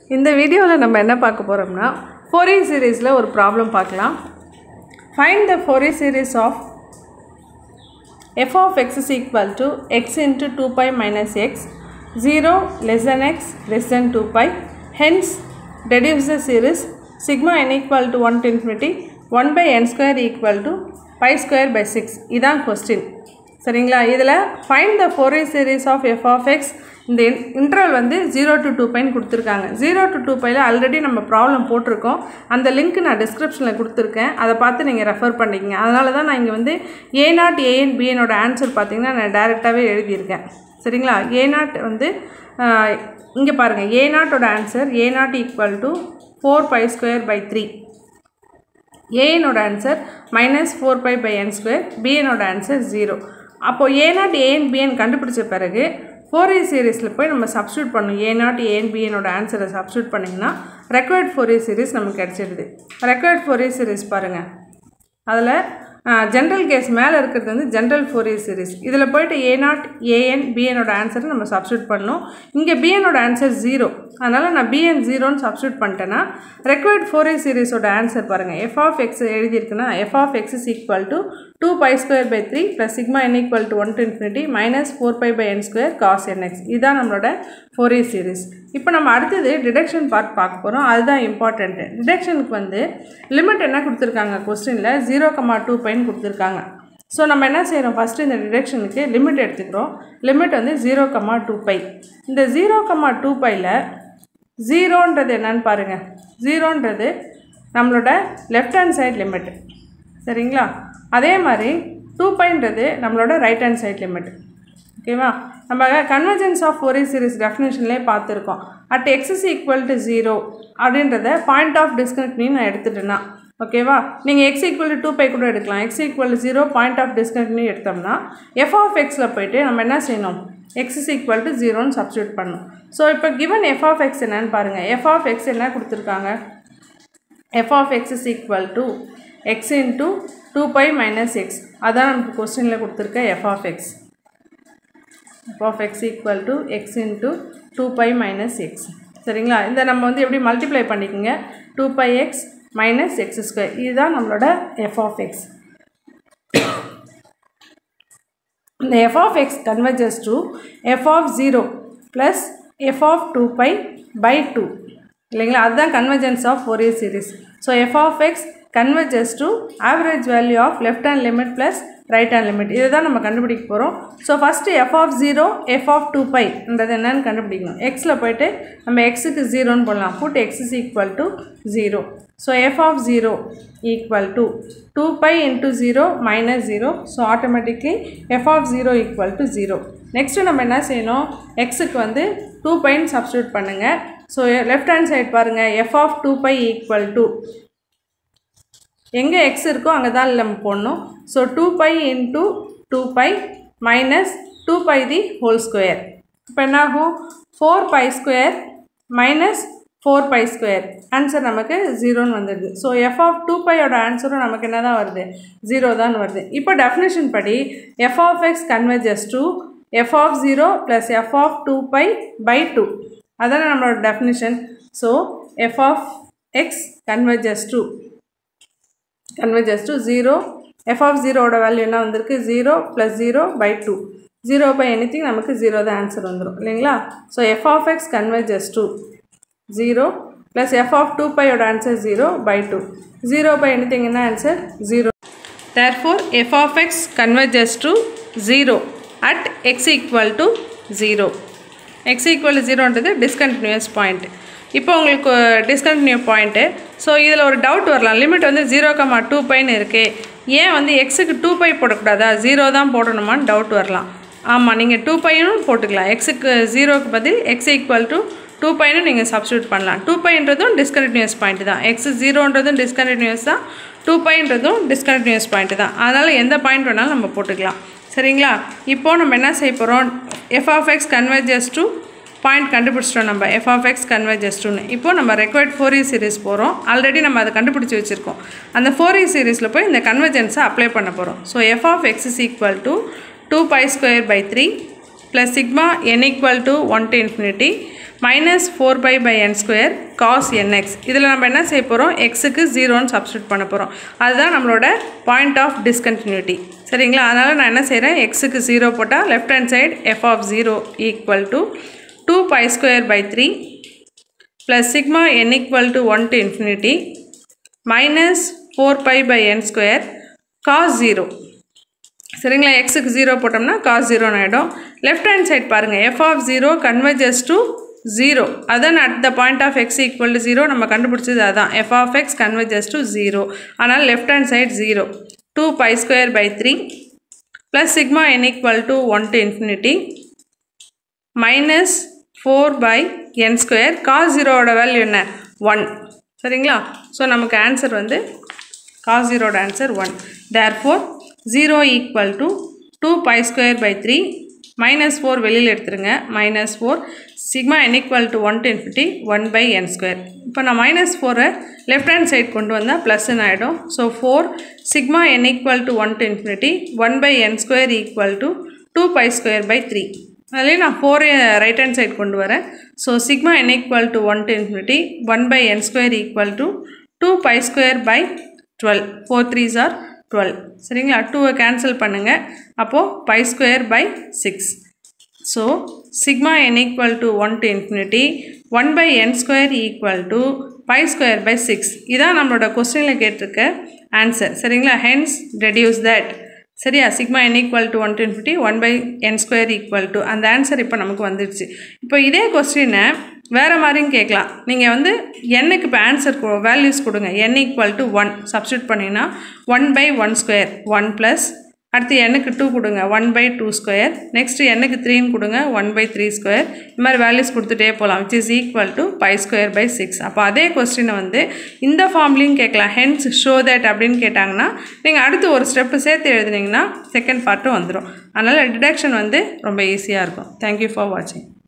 இந்த வீடியோவில் நம்ம என்ன பார்க்க போகிறோம்னா ஃபோரே சீரீஸில் ஒரு ப்ராப்ளம் பார்க்கலாம் find the Fourier series of f of x is equal to x into 2 pi minus x 0 less than x less than 2 pi hence deduce the series sigma n equal to 1 to infinity 1 by n square equal to pi square by 6 இதான் question சரிங்களா இதில் find the Fourier series of f of x இந்த interval வந்து zero to two பைன்னு கொடுத்துருக்காங்க zero to two பையில் already நம்ம problem போட்டிருக்கோம் அந்த லிங்க் நான் டிஸ்கிரிப்ஷனில் கொடுத்துருக்கேன் அதை பார்த்து நீங்கள் ரெஃபர் பண்ணிக்கங்க அதனால தான் நான் இங்கே வந்து ஏ நாட் ஏஎன் பிஎனோட ஆன்சர் பார்த்தீங்கன்னா நான் டேரெக்டாகவே எழுதியிருக்கேன் சரிங்களா ஏ நாட் வந்து இங்கே பாருங்கள் ஏ நாட்டோட answer a naught equal to four pi square by three ஏஎனோட answer minus four by by n square பிஎனோட ஆன்சர் ஜீரோ அப்போது ஏ நாட் ஏஎன் பிஎன் கண்டுபிடிச்ச பிறகு ஃபோர் ஏ சீரீஸில் போய் நம்ம சப்ஸ்டியூட் பண்ணணும் ஏ நாட் ஏஎன் பிஎனோட ஆன்சரை சப்ஸ்டியூட் பண்ணிங்கன்னா ரெக்வயர்ட் ஃபோர் ஏ சீரீஸ் நமக்கு கிடச்சிடுது ரெக்வயர்ட் ஃபோர் ஏ சீரீஸ் பாருங்கள் அதில் ஜென்ரல் கேஸ் மேலே இருக்கிறது வந்து ஜென்ரல் ஃபோரியர் சீரிஸ் இதில் போயிட்டு ஏ நாட் ஏஎன் பிஎனோட ஆன்சரை நம்ம சப்ஸ்டியூட் பண்ணணும் இங்கே பிஎனோட ஆன்சர் ஜீரோ அதனால் நான் பிஎன் ஜீரோன்னு சப்ஸ்டியூட் பண்ணிட்டேன்னா ரெக்வயர்ட் ஃபோரியர் சீரிஸோட ஆன்சர் பாருங்கள் எஃப் ஆஃப் எக்ஸ் எழுதியிருக்குன்னா f of x is equal to two pi square by three plus sigma n equal to one to infinity minus four by by n square cos n x இதுதான் நம்மளோட Fourier series இப்போ நம்ம அடுத்தது deduction part பார்க்க போகிறோம் அதுதான் important டிடக்ஷனுக்கு வந்து limit என்ன கொடுத்துருக்காங்க கொஸ்டினில் ஜீரோ கமா டூ பைன்னு கொடுத்துருக்காங்க ஸோ நம்ம என்ன செய்கிறோம் ஃபஸ்ட்டு இந்த டிடக்ஷனுக்கு லிமிட் எடுத்துக்கிறோம் லிமிட் வந்து ஜீரோ கமா டூ பை இந்த ஜீரோ கமா டூ பையில் ஜீரோன்றது என்னன்னு பாருங்கள் ஜீரோன்றது நம்மளோட லெஃப்ட் ஹேண்ட் சைட் லிமிட் சரிங்களா அதே மாதிரி டூ பைன்றது நம்மளோட ரைட் ஹேண்ட் சைட் லிமிட் ஓகேவா நம்ம கன்வர்ஜென்ஸ் ஆஃப் ஒரே சீரிஸ் டெஃபினேஷன்லேயே பார்த்துருக்கோம் at x is equal to zero அப்படின்றத பாயிண்ட் ஆஃப் டிஸ்கனெக்ட்னு நான் எடுத்துட்டேன்னா ஓகேவா நீங்கள் x equal to two pi கூட எடுக்கலாம் x equal to zero point of டிஸ்கனெக்ட்னு எடுத்தோம்னா எஃப் ஆஃப் எக்ஸில் போயிட்டு நம்ம என்ன செய்யணும் எக்ஸ் இஸ் ஈக்குவல் டு ஜீரோன்னு சப்ஸ்டியூட் பண்ணணும் ஸோ இப்போ கிவன் எஃப் ஆஃப் எக்ஸ் என்னன்னு பாருங்கள் எஃப் ஆஃப் எக்ஸ் என்ன கொடுத்துருக்காங்க f of x is equal to x into two pi minus x அதான் நமக்கு கொஸ்டினில் கொடுத்துருக்க f of x f of x equal to x into two pi minus x சரிங்களா இந்த நம்ம வந்து எப்படி மல்டிப்ளை பண்ணிக்கோங்க two pi x minus x square இதுதான் நம்மளோட எஃப் ஆஃப் எக்ஸ் இந்த f of x converges to f of zero plus f of two pi by two இல்லைங்களா அதுதான் convergence of Fourier series so f of x converges to average value of left hand limit plus right hand limit இதை தான் நம்ம கண்டுபிடிக்க போகிறோம் so first f of zero f of two பைன்றது என்னன்னு கண்டுபிடிக்கணும் எக்ஸில் போயிட்டு நம்ம எக்ஸுக்கு ஜீரோன்னு போடலாம் put x is equal to zero so f of zero equal to two pi into zero minus zero so automatically f of zero equal to zero next நம்ம என்ன செய்யணும் எக்ஸுக்கு வந்து டூ பைன்னு சப்ஸ்டியூட் பண்ணுங்கள் ஸோ லெஃப்ட் ஹேண்ட் சைட் பாருங்கள் f of two pi equal to எங்கே x இருக்கோ அங்கே தான் நம்ம போடணும் so two pi into two pi minus two pi the whole square இப்போ என்னாகும் four pi square minus four pi square answer நமக்கு ஜீரோன்னு வந்துடுது ஸோ எஃப் ஆஃப் டூ பையோட ஆன்சரும் நமக்கு என்ன தான் வருது ஜீரோ தான் வருது இப்போ டெஃபினேஷன் படி f of x converges to f of zero plus f of two pi by two அதான நம்மளோட definition so f of x converges to converges to zero f of ஜீரோவோட வேல்யூ என்ன வந்திருக்கு zero plus zero by two zero by anything நமக்கு zero தான் answer வந்துடும் இல்லைங்களா so f of x converges to zero plus f of two பையோட answer zero by two zero by anything என்ன answer zero therefore f of x converges to zero at x equal to zero x equal to ஜீரோன்றது discontinuous point இப்போ உங்களுக்கு discontinue point so இதில் ஒரு doubt வரலாம் limit வந்து zero comma two பைன்னு இருக்குது ஏன் வந்து எக்ஸுக்கு டூ பை போடக்கூடாதா ஜீரோ தான் போடணுமான்னு டவுட் வரலாம் ஆமாம் நீங்கள் டூ பையும் போட்டுக்கலாம் எக்ஸுக்கு ஜீரோக்கு பதில் எக்ஸ் ஈக்குவல் டு டூ பைனும் நீங்கள் சப்ஸ்டியூட் பண்ணலாம் டூ பைன்றதும் டிஸ்கண்டினியூஸ் பாயிண்ட் தான் எக்ஸ் ஜீரோன்றதும் டிஸ்கண்டினியூஸ் தான் டூ பைன்றதும் டிஸ்கண்டினியூஸ் பாயிண்ட் தான் அதனால் எந்த பாயிண்ட் வேணாலும் நம்ம போட்டுக்கலாம் சரிங்களா இப்போது நம்ம என்ன செய்ய போகிறோம் f of x converges to point கண்டுபிடிச்சிட்டோம் நம்ம எஃப் ஆஃப் எக்ஸ் கன்வெர்ஜஸ் டூன்னு இப்போது நம்ம ரெக்வயர்ட் ஃபோர் இ சீரிஸ் போகிறோம் ஆல்ரெடி நம்ம அதை கண்டுபிடிச்சி வச்சுருக்கோம் அந்த ஃபோர் இ சீரிஸில் போய் இந்த கன்வர்ஜென்ஸை அப்ளை பண்ண போகிறோம் so f of x is equal to two pi square by three plus sigma n equal to one to infinity minus four by by n square cos n x இதில் நம்ம என்ன செய்ய போகிறோம் எக்ஸுக்கு ஜீரோன்னு சப்ஸ்டியூட் பண்ண போகிறோம் அதுதான் நம்மளோட பாயிண்ட் ஆஃப் டிஸ்கண்டினியூட்டி சரிங்களா அதனால் நான் என்ன செய்கிறேன் எக்ஸுக்கு ஜீரோ போட்டால் left hand side f of zero equal to two pi square by three plus sigma n equal to one to infinity minus four by by n square cos zero சரிங்களா எக்ஸுக்கு zero போட்டோம்னா cos ஜீரோன்னு ஆகிடும் left hand side பாருங்கள் f of zero converges to zero அதான் at the point of x equal to zero நம்ம கண்டுபிடிச்சது அதான் f of x converges to zero அதனால் left hand side zero two pi square by three plus sigma n equal to one to infinity minus four by n square cos ஜீரோவோட value என்ன one சரிங்களா so நமக்கு answer வந்து cos ஜீரோட answer one therefore zero equal to two pi square by three minus four வெளியில் எடுத்துருங்க minus four sigma n equal to one to infinity one by n square இப்போ நான் minus ஃபோரை left hand side கொண்டு வந்தால் ப்ளஸ்ன்னு ஆகிடும் so four sigma n equal to one to infinity one by n square equal to two pi square by three அதுலேயே நான் four right hand side கொண்டு வரேன் so sigma n equal to one to infinity one by n square equal to two pi square by twelve four threes are twelve சரிங்களா டூவை cancel பண்ணுங்கள் அப்போது pi square by six so sigma n equal to one to infinity one by n square equal to pi square by six இதான் நம்மளோட கொஸ்டினில் கேட்டிருக்க answer சரிங்களா hence reduce that சரியா sigma n equal to one to infinity one by n square equal to அந்த answer இப்போ நமக்கு வந்துடுச்சு இப்போ இதே கொஸ்டினை வேறு மாதிரியும் கேட்கலாம் நீங்கள் வந்து எண்ணுக்கு இப்போ ஆன்சர் வேல்யூஸ் கொடுங்க n equal to one substitute பண்ணிங்கன்னா one by one square one plus அடுத்து எண்ணுக்கு டூ கொடுங்க one by two square next எண்ணுக்கு த்ரீன்னு கொடுங்க ஒன் பை த்ரீ ஸ்கொயர் இது மாதிரி வேல்யூஸ் கொடுத்துட்டே போகலாம் which is equal to pi square by six அப்போ அதே கொஸ்டினை வந்து இந்த ஃபார்ம்லேயும் கேட்கலாம் ஹென்ஸ் ஷோ தட் அப்படின்னு கேட்டாங்கன்னா நீங்கள் அடுத்து ஒரு ஸ்டெப்பு சேர்த்து எழுதுனீங்கன்னா செகண்ட் பார்ட்டும் வந்துடும் அதனால் டிடக்ஷன் வந்து ரொம்ப ஈஸியாக இருக்கும் தேங்க்யூ ஃபார் வாட்சிங்